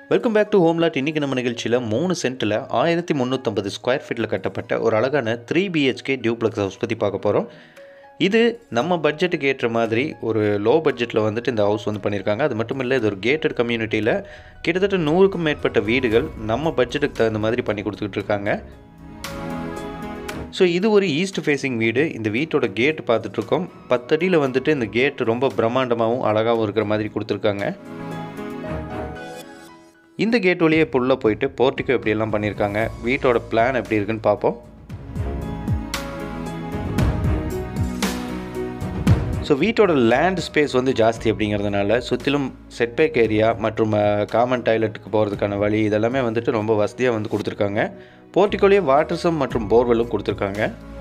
welcome back to ஹோம்லாட் இன்றைக்கி நம்ம நிகழ்ச்சியில் மூணு சென்ட்டில் ஆயிரத்தி முந்நூற்றம்பது ஸ்கொயர் ஃபீட்டில் கட்டப்பட்ட ஒரு அழகான த்ரீ பிஹெச்கே டியூப்ளக்ஸ் ஹவுஸ் பற்றி பார்க்க போகிறோம் இது நம்ம பட்ஜெட்டுக்கு ஏற்ற மாதிரி ஒரு லோ பட்ஜெட்டில் வந்துட்டு இந்த ஹவுஸ் வந்து பண்ணியிருக்காங்க அது மட்டும் இல்லை இது ஒரு கேட்டட் கம்யூனிட்டியில் கிட்டத்தட்ட நூறுக்கும் மேற்பட்ட வீடுகள் நம்ம பட்ஜெட்டுக்கு தகுந்த மாதிரி பண்ணி கொடுத்துக்கிட்டு இருக்காங்க ஸோ இது ஒரு ஈஸ்ட் ஃபேஸிங் வீடு இந்த வீட்டோட கேட் பார்த்துட்ருக்கோம் பத்தடியில் வந்துட்டு இந்த கேட் ரொம்ப பிரம்மாண்டமாகவும் அழகாகவும் இருக்கிற மாதிரி கொடுத்துருக்காங்க இந்த கேட் வழியே இப்போ உள்ளே போயிட்டு போர்ட்டிக்கோ எப்படியெல்லாம் பண்ணியிருக்காங்க வீட்டோட பிளான் எப்படி இருக்குன்னு பார்ப்போம் ஸோ வீட்டோட லேண்ட் ஸ்பேஸ் வந்து ஜாஸ்தி அப்படிங்கிறதுனால சுற்றிலும் செட்பேக் ஏரியா மற்றும் காமன் டாய்லெட்டுக்கு போகிறதுக்கான வழி இதெல்லாமே வந்துட்டு ரொம்ப வசதியாக வந்து கொடுத்துருக்காங்க போர்ட்டிக்கோலேயே வாட்டர்ஸும் மற்றும் போர்வெல்லும் கொடுத்துருக்காங்க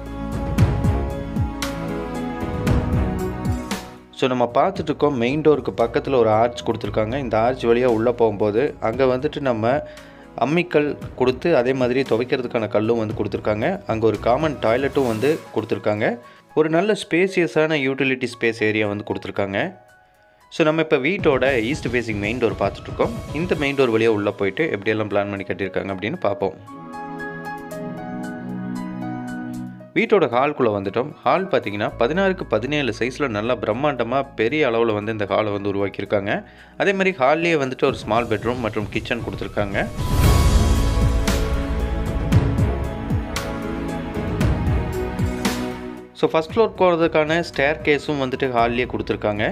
ஸோ நம்ம பார்த்துட்டு இருக்கோம் மெயின் டோருக்கு பக்கத்தில் ஒரு ஆர்ச் கொடுத்துருக்காங்க இந்த ஆர்ச் வழியாக உள்ளே போகும்போது அங்கே வந்துட்டு நம்ம அம்மிக்கல் கொடுத்து அதே மாதிரி துவைக்கிறதுக்கான கல்லும் வந்து கொடுத்துருக்காங்க அங்கே ஒரு காமன் டாய்லெட்டும் வந்து கொடுத்துருக்காங்க ஒரு நல்ல ஸ்பேசியஸான யூட்டிலிட்டி ஸ்பேஸ் ஏரியா வந்து கொடுத்துருக்காங்க ஸோ நம்ம இப்போ வீட்டோட ஈஸ்ட் ஃபேஸிங் மெயின் டோர் பார்த்துட்ருக்கோம் இந்த மெயின் டோர் வழியாக உள்ளே போயிட்டு எப்படியெல்லாம் பிளான் பண்ணி கட்டியிருக்காங்க அப்படின்னு பார்ப்போம் வீட்டோட ஹால்குள்ளே வந்துட்டோம் ஹால் பார்த்தீங்கன்னா பதினாறுக்கு பதினேழு சைஸில் நல்லா பிரம்மாண்டமாக பெரிய அளவில் வந்து இந்த ஹாலை வந்து உருவாக்கியிருக்காங்க அதே மாதிரி ஹால்லேயே வந்துட்டு ஒரு ஸ்மால் பெட்ரூம் மற்றும் கிச்சன் கொடுத்துருக்காங்க ஸோ ஃபஸ்ட் ஃப்ளோர் போகிறதுக்கான ஸ்டேர் கேஸும் வந்துட்டு ஹால்லேயே கொடுத்துருக்காங்க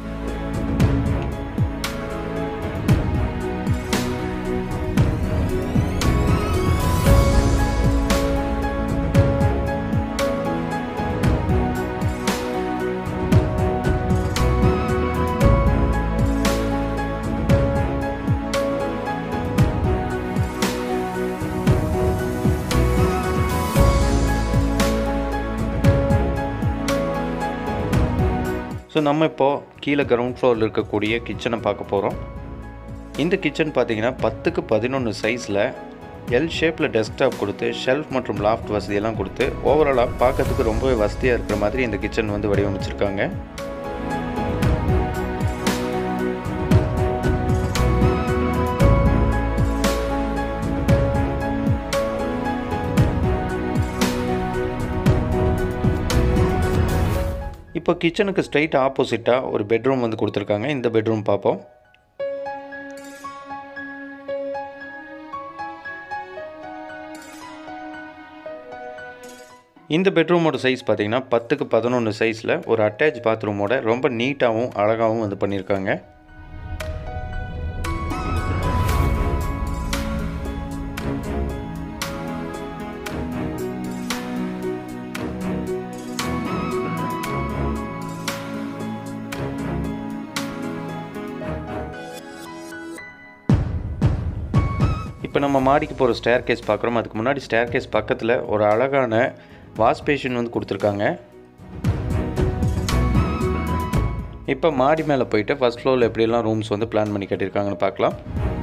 ஸோ நம்ம இப்போது கீழே கிரவுண்ட் ஃப்ளோரில் இருக்கக்கூடிய கிச்சனை பார்க்க போகிறோம் இந்த கிச்சன் பார்த்தீங்கன்னா பத்துக்கு பதினொன்று சைஸில் எல் ஷேப்பில் டெஸ்க்டாப் கொடுத்து ஷெல்ஃப் மற்றும் லாஃப்ட் வசதியெல்லாம் கொடுத்து ஓவராலாக பார்க்கறதுக்கு ரொம்பவே வசதியாக இருக்கிற மாதிரி இந்த கிச்சன் வந்து வடிவமைச்சிருக்காங்க இப்போ கிச்சனுக்கு ஸ்ட்ரைட் ஆப்போசிட்டாக ஒரு பெட்ரூம் வந்து கொடுத்துருக்காங்க இந்த பெட்ரூம் பார்ப்போம் இந்த பெட்ரூமோட சைஸ் பார்த்தீங்கன்னா பத்துக்கு பதினொன்று சைஸில் ஒரு அட்டாச் பாத்ரூமோட ரொம்ப நீட்டாகவும் அழகாகவும் வந்து பண்ணியிருக்காங்க இப்போ நம்ம மாடிக்கு போகிற ஸ்டேர் கேஸ் பார்க்குறோம் அதுக்கு முன்னாடி ஸ்டேர் கேஸ் பக்கத்தில் ஒரு அழகான வாஷ் பேஷன் வந்து கொடுத்துருக்காங்க இப்போ மாடி மேலே போயிட்டு ஃபஸ்ட் ஃப்ளோரில் எப்படியெல்லாம் ரூம்ஸ் வந்து பிளான் பண்ணி கட்டியிருக்காங்கன்னு பார்க்கலாம்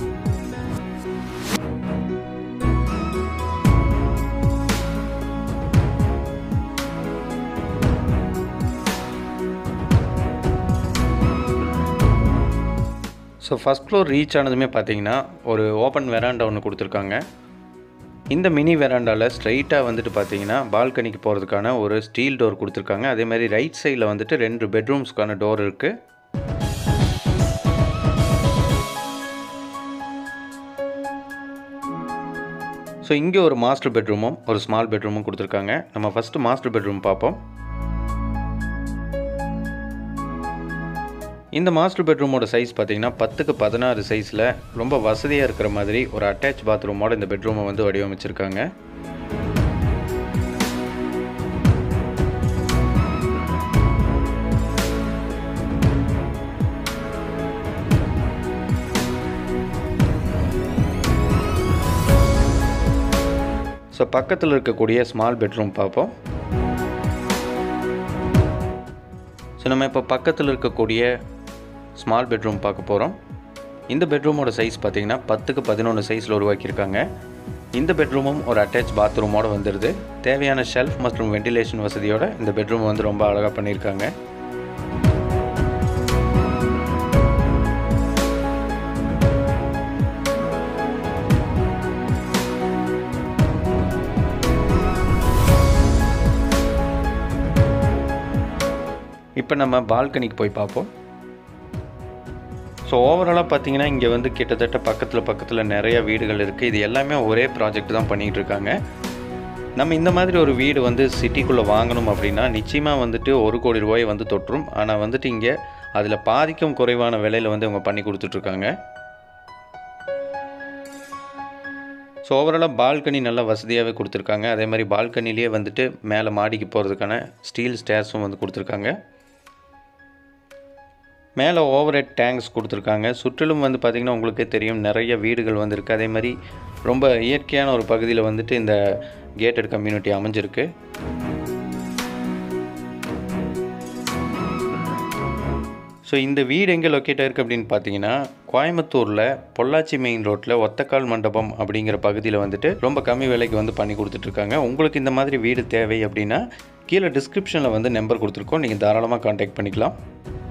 ஸோ ஃபஸ்ட் ஃப்ளோர் ரீச் ஆனதுமே பார்த்தீங்கன்னா ஒரு ஓப்பன் வெராண்டா ஒன்று கொடுத்துருக்காங்க இந்த மினி வெராண்டாவில் ஸ்ட்ரைட்டாக வந்துட்டு பார்த்தீங்கன்னா பால்கனிக்கு போகிறதுக்கான ஒரு ஸ்டீல் டோர் கொடுத்துருக்காங்க அதே மாதிரி ரைட் சைடில் வந்துட்டு ரெண்டு பெட்ரூம்ஸ்க்கான டோர் இருக்குது ஸோ இங்கே ஒரு மாஸ்டர் பெட்ரூமும் ஒரு ஸ்மால் பெட்ரூமும் கொடுத்துருக்காங்க நம்ம ஃபஸ்ட்டு மாஸ்டர் பெட்ரூம் பார்ப்போம் இந்த மாஸ்டர் பெட்ரூமோட சைஸ் பார்த்தீங்கன்னா பத்துக்கு பதினாறு சைஸில் ரொம்ப வசதியாக இருக்கிற மாதிரி ஒரு அட்டாச் பாத்ரூமோட இந்த பெட்ரூமை வந்து வடிவமைச்சிருக்காங்க ஸோ பக்கத்தில் இருக்கக்கூடிய ஸ்மால் பெட்ரூம் பார்ப்போம் ஸோ நம்ம இப்போ பக்கத்தில் இருக்கக்கூடிய ஸ்மால் பெட்ரூம் பார்க்க போகிறோம் இந்த பெட்ரூமோட சைஸ் பார்த்தீங்கன்னா பத்துக்கு பதினொன்று சைஸில் உருவாக்கியிருக்காங்க இந்த பெட்ரூமும் ஒரு அட்டாச் பாத்ரூமோடு வந்துடுது தேவையான ஷெல்ஃப் மற்றும் வெண்டிலேஷன் வசதியோட இந்த பெட்ரூம் வந்து ரொம்ப அழகாக பண்ணியிருக்காங்க இப்போ நம்ம பால்கனிக்கு போய் பார்ப்போம் ஸோ ஓவராலாக பார்த்தீங்கன்னா இங்கே வந்து கிட்டத்தட்ட பக்கத்தில் பக்கத்தில் நிறைய வீடுகள் இருக்குது இது எல்லாமே ஒரே ப்ராஜெக்ட் தான் பண்ணிகிட்டு இருக்காங்க நம்ம இந்த மாதிரி ஒரு வீடு வந்து சிட்டிக்குள்ளே வாங்கணும் அப்படின்னா நிச்சயமாக வந்துட்டு ஒரு கோடி ரூபாய் வந்து தொற்றும் ஆனால் வந்துட்டு இங்கே அதில் பாதிக்கும் குறைவான விலையில் வந்து அவங்க பண்ணி கொடுத்துட்ருக்காங்க ஸோ ஓவராலாக பால்கனி நல்லா வசதியாகவே கொடுத்துருக்காங்க அதே மாதிரி பால்கனிலேயே வந்துட்டு மேலே மாடிக்கு போகிறதுக்கான ஸ்டீல் ஸ்டேர்ஸும் வந்து கொடுத்துருக்காங்க மேலே ஓவர் ஹெட் டேங்க்ஸ் கொடுத்துருக்காங்க சுற்றிலும் வந்து பார்த்திங்கன்னா உங்களுக்கே தெரியும் நிறைய வீடுகள் வந்திருக்கு அதே மாதிரி ரொம்ப இயற்கையான ஒரு பகுதியில் வந்துட்டு இந்த கேட்டட் கம்யூனிட்டி அமைஞ்சிருக்கு ஸோ இந்த வீடு எங்கே லொக்கேட் ஆயிருக்கு அப்படின்னு பார்த்தீங்கன்னா கோயம்புத்தூரில் பொள்ளாச்சி மெயின் ரோட்டில் ஒத்தக்கால் மண்டபம் அப்படிங்கிற பகுதியில் வந்துட்டு ரொம்ப கம்மி விலைக்கு வந்து பண்ணி கொடுத்துட்ருக்காங்க உங்களுக்கு இந்த மாதிரி வீடு தேவை அப்படின்னா கீழே டிஸ்கிரிப்ஷனில் வந்து நம்பர் கொடுத்துருக்கோம் நீங்கள் தாராளமாக காண்டாக்ட் பண்ணிக்கலாம்